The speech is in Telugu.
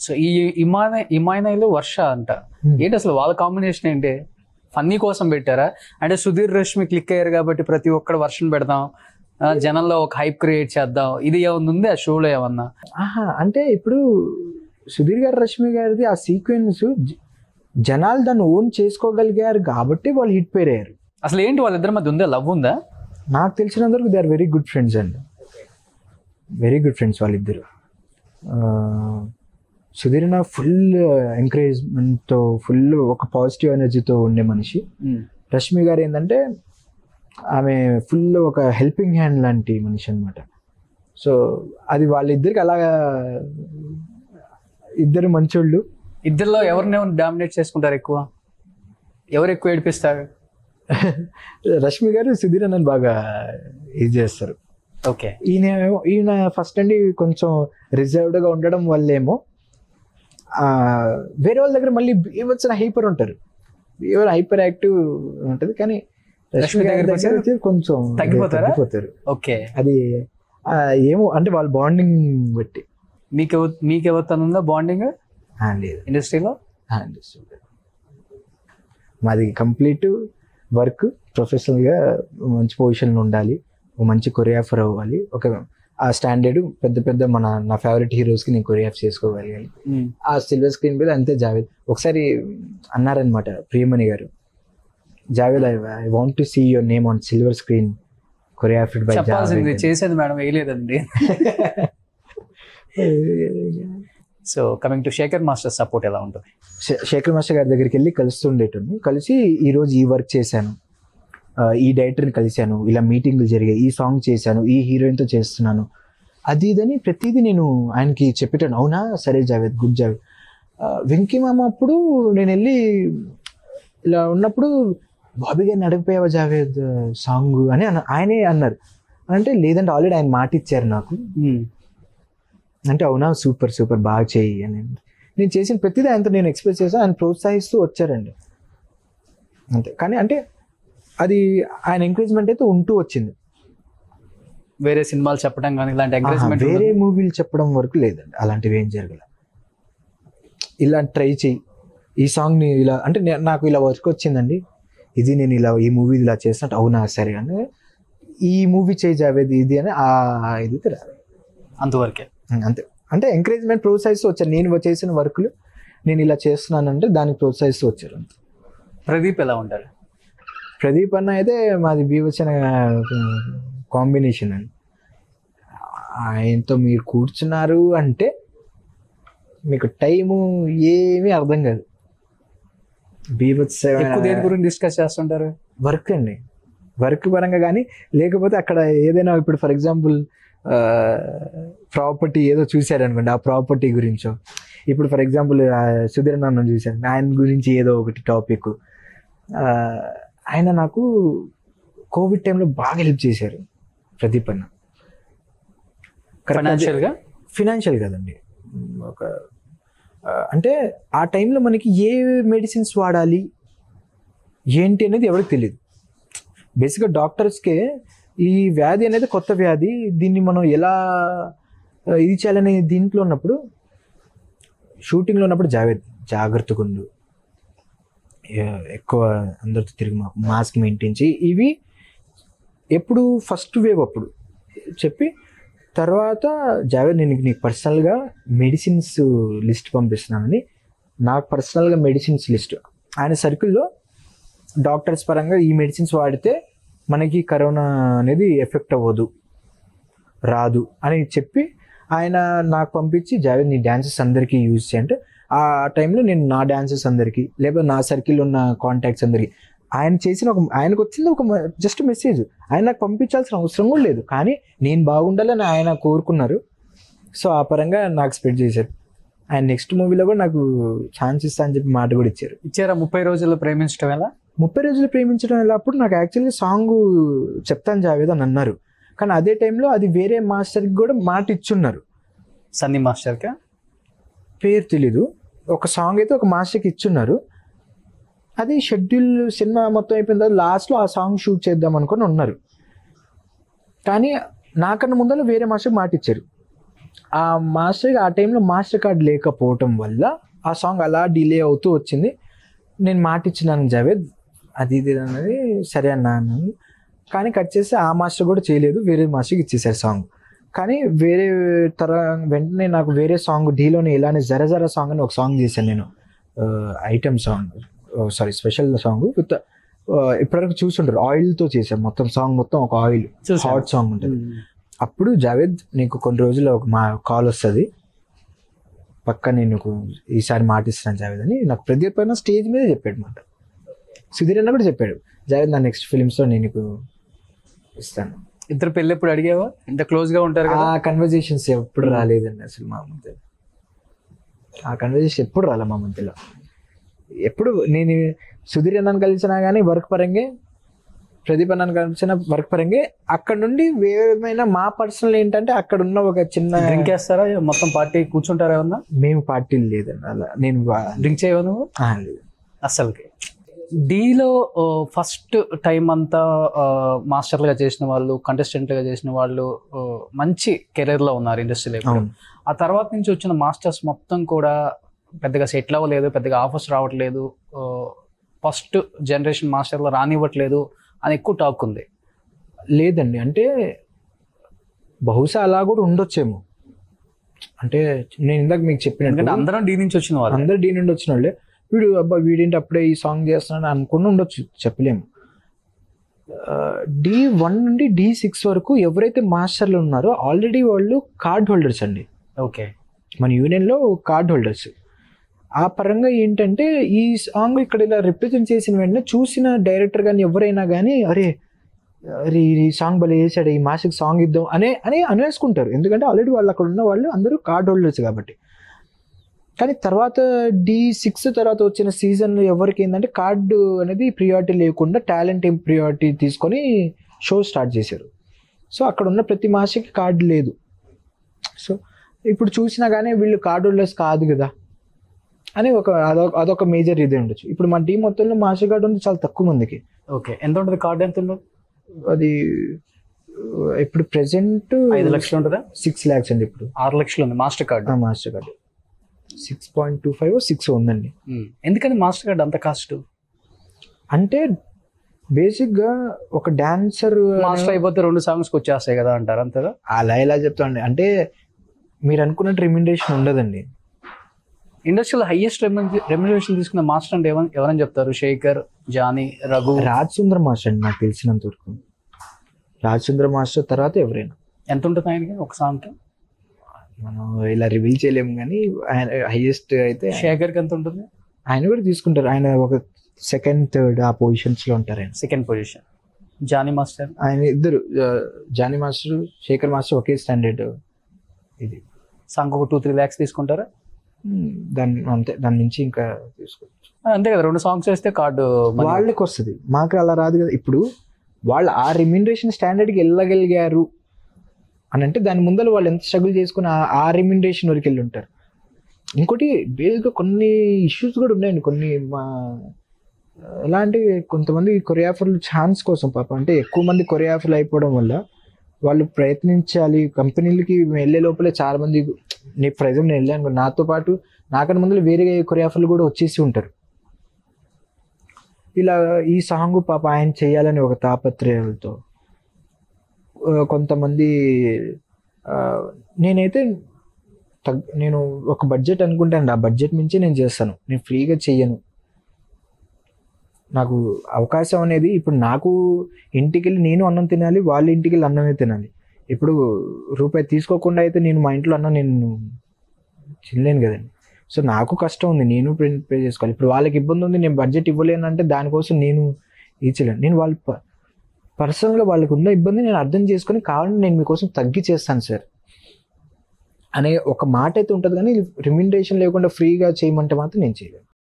సో ఈ ఇమాన ఇమానైలు వర్ష అంట Hmm. ఏంటి అసలు వాళ్ళ కాంబినేషన్ ఏంటి ఫన్నీ కోసం పెట్టారా అంటే సుధీర్ రష్మి క్లిక్ అయ్యారు కాబట్టి ప్రతి ఒక్కడు వర్షం పెడదాం ఆ, జనంలో ఒక హైప్ క్రియేట్ చేద్దాం ఇది ఏమన్నా ఉంది ఆ షోలో ఏమన్నా ఆహా అంటే ఇప్పుడు సుధీర్ గారు రష్మి గారిది ఆ సీక్వెన్స్ జనాలు దాన్ని ఓన్ చేసుకోగలిగారు కాబట్టి వాళ్ళు హిట్ పేర్ అయ్యారు అసలు ఏంటి వాళ్ళిద్దరి మధ్య ఉందా లవ్ ఉందా నాకు తెలిసినంత వరకు they are very good friends అండి వెరీ గుడ్ ఫ్రెండ్స్ వాళ్ళిద్దరు ఆ, సుధీర్ నా ఫుల్ ఎంకరేజ్మెంట్తో ఫుల్ ఒక పాజిటివ్ ఎనర్జీతో ఉండే మనిషి రష్మి గారు ఏంటంటే ఆమె ఫుల్ ఒక హెల్పింగ్ హ్యాండ్ లాంటి మనిషి అనమాట సో అది వాళ్ళిద్దరికి అలాగా ఇద్దరు మంచోళ్ళు ఇద్దరిలో ఎవరిని ఎవరు డామినేట్ చేసుకుంటారు ఎక్కువ ఎవరు ఎక్కువ ఏడిపిస్తారు రష్మి గారు సుధీర్ అన్నని బాగా ఇది చేస్తారు ఓకే ఈయన ఏమో- ఈయన ఫస్ట్ అండి కొంచెం రిజర్వ్డ్గా ఉండడం వల్లేమో ఆ, వేరే వాళ్ళ దగ్గర మళ్ళీ వచ్చిన హైపర్ ఉంటారు ఎవరు హైపర్ యాక్టివ్ ఉంటుంది కానీ రష్మి రష్మి గారి దగ్గరికి దగ్గర వచ్చి కొంచెం తగ్గిపోతారా? తగ్గిపోతారు ఓకే అది ఆ, ఏమో అంటే వాళ్ళ బాండింగ్ బట్టి మీకు మీకు ఎవరితో ఉందా బాండింగ్ ఆ, లేదు ఇండస్ట్రీలో ఆ, understood. మాది కంప్లీట్ వర్క్ ప్రొఫెషనల్గా మంచి పొజిషన్లో ఉండాలి ఒక మంచి కొరియాఫర్ అవ్వాలి ఒక ఆ స్టాండర్డ్ పెద్ద పెద్ద మన నా ఫేవరెట్ హీరోస్కి నేను కొరియాఫ్ చేసుకోగలిగాలి ఆ సిల్వర్ స్క్రీన్ మీద అంతే జావేద్ ఒకసారి అన్నారనమాట ప్రియమణి గారు Javed I I want to see your name on silver screen choreographed by చెప్పాల్సింది చేసేది మేడం వేయలేదండి so coming to Sekhar master support ఎలా ఉంటుంది శేఖర్ మాస్టర్ గారి దగ్గరికి వెళ్ళి కలుస్తుండేటోని కలిసి ఈ రోజు ఈ వర్క్ చేశాను ఆ, ఈ డైరెక్టర్ని కలిశాను ఇలా మీటింగ్లు జరిగాయి ఈ సాంగ్ చేశాను ఈ హీరోయిన్తో చేస్తున్నాను అది ఇదని ప్రతిదీ నేను ఆయనకి చెప్పేటాను అవునా సరే జావేద్ గుడ్ జావేద్ ఆ, వెంకీ మామ అప్పుడు నేను వెళ్ళి ఇలా ఉన్నప్పుడు బాబీ గారిని అడగపోయావా జావేద్ సాంగ్ అని అన్న- ఆయనే అన్నారు అంటే లేదంటే ఆల్రెడీ ఆయన మాట ఇచ్చారు నాకు అంటే అవునా సూపర్ సూపర్ బాగా చేయి అని నేను చేసిన ప్రతిదీ ఆయనతో నేను ఎక్స్ప్రెస్ చేశాను ఆయన ప్రోత్సహిస్తూ వచ్చారండి అంతే కానీ అంటే అది ఆయన ఎంకరేజ్మెంట్ అయితే ఉంటూ వచ్చింది వేరే సినిమాలు చెప్పడం కానీ ఇలాంటి ఆహా, ఎంకరేజ్మెంట్ వేరే మూవీలు చెప్పడం వరకు లేదండి అలాంటివి ఏం జరగల ఇలా ట్రై చేయి ఈ సాంగ్ని ఇలా అంటే నే- నాకు ఇలా వర్క్ వచ్చిందండి ఇది నేను ఇలా ఈ మూవీ ఇలా చేసినట్టు అవునా సరే అని ఈ మూవీ చేయి జావేది ఇది అని ఆ ఇది అయితే రాదు. అంతవరకే అంతే అంటే ఎంకరేజ్మెంట్ ప్రోత్సహిస్తూ వచ్చారు నేను చేసిన వర్క్లు నేను ఇలా చేస్తున్నానంటే దానికి ప్రోత్సహిస్తూ వచ్చారు ప్రదీప్ ఎలా ఉంటారు ప్రదీప్ అన్న అయితే మాది బీవచన కాంబినేషన్ అండి ఆయనతో మీరు కూర్చున్నారు అంటే మీకు టైము ఏమీ అర్థం కాదు బీభత్స ఎక్కువ దేని గురించి డిస్కస్ చేస్తుంటారు వర్క్ అండి వర్క్ పరంగా కానీ లేకపోతే అక్కడ ఏదైనా ఇప్పుడు ఫర్ ఎగ్జాంపుల్ ప్రాపర్టీ ఏదో చూశారనుకోండి ఆ ప్రాపర్టీ గురించో ఇప్పుడు ఫర్ ఎగ్జాంపుల్ సుధీర్ నాన్న చూశారు ఆయన గురించి ఏదో ఒకటి టాపిక్ ఆయన నాకు కోవిడ్ టైంలో బాగా హెల్ప్ చేశారు ప్రదీప్ అన్న ఫైనాన్షియల్ గా ఫినాన్షియల్ కదండి ఒక ఆ, అంటే ఆ టైంలో మనకి ఏ మెడిసిన్స్ వాడాలి ఏంటి అనేది ఎవరికి తెలియదు బేసిక్గా డాక్టర్స్కే ఈ వ్యాధి అనేది కొత్త వ్యాధి దీన్ని మనం ఎలా ఆ, ఇది చేయాలనే దీంట్లో ఉన్నప్పుడు షూటింగ్లో ఉన్నప్పుడు జాగ్రత్త జాగ్రత్తగా ఉండు ఏ- ఎక్కువ అందరితో తిరిగి మాకు మాస్క్ మెయింటైన్ చేయి ఇవి ఎప్పుడు ఫస్ట్ వేవ్ అప్పుడు చెప్పి తర్వాత జావేద్ నేను నీకు పర్సనల్గా మెడిసిన్స్ లిస్ట్ పంపిస్తున్నానని నాకు పర్సనల్గా మెడిసిన్స్ లిస్ట్ ఆయన సర్కిల్లో డాక్టర్స్ పరంగా ఈ మెడిసిన్స్ వాడితే మనకి కరోనా అనేది ఎఫెక్ట్ అవ్వదు రాదు అని చెప్పి ఆయన నాకు పంపించి జావేద్ నీ డ్యాన్సెస్ అందరికీ యూజ్ చేయంటే ఆ టైంలో నేను నా డ్యాన్సెస్ అందరికీ లేకపోతే నా సర్కిల్ ఉన్న కాంటాక్ట్స్ అందరికీ ఆయన చేసిన ఒక ఆయనకు వచ్చింది ఒక జస్ట్ మెసేజ్ ఆయన నాకు పంపించాల్సిన అవసరం కూడా లేదు కానీ నేను బాగుండాలని ఆయన కోరుకున్నారు సో ఆ పరంగా నాకు స్ప్రెడ్ చేశారు ఆయన నెక్స్ట్ మూవీలో కూడా నాకు ఛాన్స్ ఇస్తా అని చెప్పి మాట కూడా ఇచ్చారు ఇచ్చారా ముప్పై రోజుల్లో ప్రేమించడం ఎలా ముప్పై రోజులు ప్రేమించడం ఎలా అప్పుడు నాకు యాక్చువల్లీ సాంగ్ చెప్తాను జావేద్ అని అన్నారు కానీ అదే టైంలో అది వేరే మాస్టర్కి కూడా మాట ఇచ్చున్నారు సన్నీ మాస్టర్ కా పేరు తెలీదు ఒక సాంగ్ అయితే ఒక మాస్టర్కి ఇచ్చున్నారు అది షెడ్యూల్ సినిమా మొత్తం అయిపోయిన తర్వాత లాస్ట్లో ఆ సాంగ్ షూట్ చేద్దాం అనుకొని ఉన్నారు కానీ నాకన్నా ముందర వేరే మాస్టర్ మాట ఇచ్చారు ఆ మాస్టర్ ఆ టైంలో మాస్టర్ కార్డ్ లేకపోవటం వల్ల ఆ సాంగ్ అలా డిలే అవుతూ వచ్చింది నేను మాట ఇచ్చినాను జావేద్ అది ఇది అన్నది సరే అన్నా అన్నాను కానీ కట్ చేస్తే ఆ మాస్టర్ కూడా చేయలేదు వేరే మాస్టర్కి ఇచ్చేసారు సాంగ్ కానీ వేరే తర వెంటనే నాకు వేరే సాంగ్ డీలోనే ఇలానే జర జర సాంగ్ అని ఒక సాంగ్ చేశాను నేను item song sorry special song with ఇప్పటివరకు చూసుంటారు ఆయిల్తో చేశాను మొత్తం సాంగ్ మొత్తం ఒక ఆయిల్ చూసాను. హాట్ సాంగ్ ఉంటుంది అప్పుడు జావేద్ నీకు కొన్ని రోజులు ఒక మా కాల్ వస్తుంది పక్క నేను నీకు ఈసారి మాటిస్తున్నాను జావేద్ అని నాకు ప్రదీప్ పైన స్టేజ్ మీద చెప్పాడు మాట సుధీర్ అన్న కూడా చెప్పాడు జావేద్ నా నెక్స్ట్ ఫిలిమ్స్లో నేను నీకు ఇస్తాను ఇద్దరు పెళ్ళి ఎప్పుడు అడిగావా ఇంత క్లోజ్ గా ఉంటారు కదా ఆ కన్వర్జేషన్స్ ఎప్పుడు రాలేదండి అసలు మా మధ్య ఆ కన్వర్జేషన్ ఎప్పుడు రాలే మా మధ్యలో ఎప్పుడు నేను సుధీర్ అన్నను కలిసినా కానీ వర్క్ పరంగా ప్రదీప్ అన్నను కలిసిన వర్క్ పరంగా అక్కడ నుండి ఏమైనా మా పర్సనల్ ఏంటంటే అక్కడ ఉన్న ఒక చిన్న డ్రింక్ వేస్తారా మొత్తం పార్టీ కూర్చుంటారా ఏమన్నా మేము పార్టీలు లేదండి అలా నేను వా- డ్రింక్ చేయవా నువ్వు ఆ, లేదు అసలుకి డీలో ఫస్ట్ టైం అంతా ఆ, మాస్టర్లుగా చేసిన వాళ్ళు కంటెస్టెంట్లుగా చేసిన వాళ్ళు ఆ, మంచి కెరీర్ లో ఉన్నారు ఇండస్ట్రీలో అవును ఆ తర్వాత నుంచి వచ్చిన మాస్టర్స్ మొత్తం కూడా పెద్దగా సెటిల్ అవ్వలేదు పెద్దగా ఆఫర్స్ రావట్లేదు ఫస్ట్ జనరేషన్ మాస్టర్లు రానివ్వట్లేదు అని ఎక్కువ టాక్ ఉంది లేదండి అంటే బహుశా అలా కూడా ఉండొచ్చేమో అంటే నేను ఇందాక మీకు ఎందుకంటే చెప్పినట్టు అందరం డీ నుంచి వచ్చిన వాళ్ళు అందరు డీ నుండి వచ్చిన వాళ్ళే వీడు అబ్బా వీడేంటి అప్పుడే ఈ సాంగ్ చేస్తున్నాడు అనుకుని ఉండొచ్చు చెప్పలేము డి వన్ నుండి డి సిక్స్ వరకు ఎవరైతే మాస్టర్లు ఉన్నారో ఆల్రెడీ వాళ్ళు కార్డ్ హోల్డర్స్ అండి ఓకే మన యూనియన్లో కార్డ్ హోల్డర్స్ ఆ పరంగా ఏంటంటే ఈ సాంగ్ ఇక్కడ ఇలా రిప్రజెంట్ చేసిన వెంటనే చూసిన డైరెక్టర్ కానీ ఎవరైనా కానీ అరే అరే ఈ సాంగ్ భలే వేసాడు ఈ మాసిక్ సాంగ్ ఇద్దాం అనే అని అనేసుకుంటారు ఎందుకంటే ఆల్రెడీ వాళ్ళు అక్కడ ఉన్న వాళ్ళు అందరూ కార్డ్ హోల్డర్స్ కాబట్టి కానీ తర్వాత డి సిక్స్ తర్వాత వచ్చిన సీజన్ ఎవరికి ఏంటంటే కార్డు అనేది ప్రియారిటీ లేకుండా టాలెంట్ ఏం ప్రియారిటీ తీసుకొని షో స్టార్ట్ చేశారు సో అక్కడ ఉన్న ప్రతి మాసకి కార్డు లేదు సో ఇప్పుడు చూసినా కానీ వీళ్ళు కార్డ్ హోల్డర్స్ కాదు కదా అని ఒక అదొక అదొక మేజర్ ఇది ఉండొచ్చు ఇప్పుడు మా టీం మొత్తంలో మాస్టర్ కార్డ్ ఉంది చాలా తక్కువ మందికి ఓకే ఎంత ఉంటుంది కార్డ్ ఎంత ఉంటుంది అది ఇప్పుడు ప్రెసెంట్ ఐదు లక్షలు ఉంటుందా సిక్స్ ల్యాక్స్ అండి ఇప్పుడు ఆరు లక్షలు ఉంది master card master card six point two five six ఉందండి ఎందుకని మాస్టర్ కార్డ్ అంత కాస్ట్ అంటే బేసిక్గా ఒక డాన్సర్ మాస్టర్ అయిపోతే రెండు సాంగ్స్ వచ్చేస్తాయి కదా అంటారు అంతేగా అలా ఎలా చెప్తాండి అంటే మీరు అనుకున్నట్టు రెమ్యునరేషన్ ఉండదండి ఇండస్ట్రీలో హైయెస్ట్ రెమ్యునరేషన్ తీసుకున్న మాస్టర్ అంటే ఎవరని ఎవరని చెప్తారు శేఖర్ జానీ రఘు రాజ్ సుందర్ మాస్టర్ అండి నాకు తెలిసినంత వరకు రాజ్ సుందర్ మాస్టర్ తర్వాత ఎవరైనా ఎంత ఉంటుంది ఆయనకి ఒక సాంగ్ కి మనం ఇలా రివీల్ చేయలేము కానీ ఆయన హైయెస్ట్ అయితే శేఖర్ కి ఎంత ఉంటుంది ఆయన కూడా తీసుకుంటారు ఆయన ఒక సెకండ్ థర్డ్ ఆ పొజిషన్స్ లో ఉంటారు ఆయన సెకండ్ పొజిషన్ జానీ మాస్టర్ ఆయన ఇద్దరు ఆ, జానీ మాస్టర్ శేఖర్ మాస్టర్ ఒకే స్టాండర్డ్ ఇది సాంగ్ ఒక టూ త్రీ ల్యాక్స్ తీసుకుంటారా ఉమ్, దాని అంతే దాని నుంచి ఇంకా తీసుకోవచ్చు అంతే కదా రెండు సాంగ్స్ వేస్తే కార్డు వాళ్ళకి వస్తుంది మాకు అలా రాదు కదా ఇప్పుడు వాళ్ళు ఆ రెమ్యునరేషన్ స్టాండర్డ్కి వెళ్ళగలిగారు అని అంటే దాని ముందర వాళ్ళు ఎంత స్ట్రగుల్ చేసుకుని ఆ- ఆ రెమ్యునరేషన్ వరకు వెళ్ళి ఉంటారు ఇంకోటి బేస్గా కొన్ని ఇష్యూస్ కూడా ఉన్నాయండి కొన్ని మా ఎలా అంటే కొంతమంది కొరియాఫర్లు ఛాన్స్ కోసం పాప అంటే ఎక్కువ మంది కొరియాఫర్లు అయిపోవడం వల్ల వాళ్ళు ప్రయత్నించాలి కంపెనీలకి వెళ్ళే లోపలే చాలా మంది నేను ప్రజెంట్ నేను వెళ్ళాను కదా, నాతో పాటు నాకన్నా ముందు వేరే కొరియాఫర్లు కూడా వచ్చేసి ఉంటారు ఇలా ఈ సాంగ్ పాప ఆయన చేయాలని ఒక తాపత్రయాలతో ఆ, కొంతమంది ఆ, నేనైతే తగ్ నేను ఒక బడ్జెట్ అనుకుంటాను ఆ బడ్జెట్ మించి నేను చేస్తాను నేను ఫ్రీగా చెయ్యను నాకు అవకాశం అనేది ఇప్పుడు నాకు ఇంటికి వెళ్ళి నేను అన్నం తినాలి వాళ్ళ ఇంటికి వెళ్ళి అన్నమే తినాలి ఇప్పుడు రూపాయి తీసుకోకుండా అయితే నేను మా ఇంట్లో అన్నం నేను తినలేను కదండి సో నాకు కష్టం ఉంది నేను పే పే చేసుకోవాలి ఇప్పుడు వాళ్ళకి ఇబ్బంది ఉంది నేను బడ్జెట్ ఇవ్వలేను అంటే దానికోసం నేను ఇచ్చలేను నేను వాళ్ళ ప- పర్సనల్గా వాళ్ళకి ఉన్న ఇబ్బంది నేను అర్థం చేసుకొని కావాలంటే నేను మీకోసం తగ్గి చేస్తాను సార్ అనే ఒక మాట అయితే ఉంటుంది కానీ రిమ్యునరేషన్ లేకుండా ఫ్రీగా చేయమంటే మాత్రం నేను చేయలేను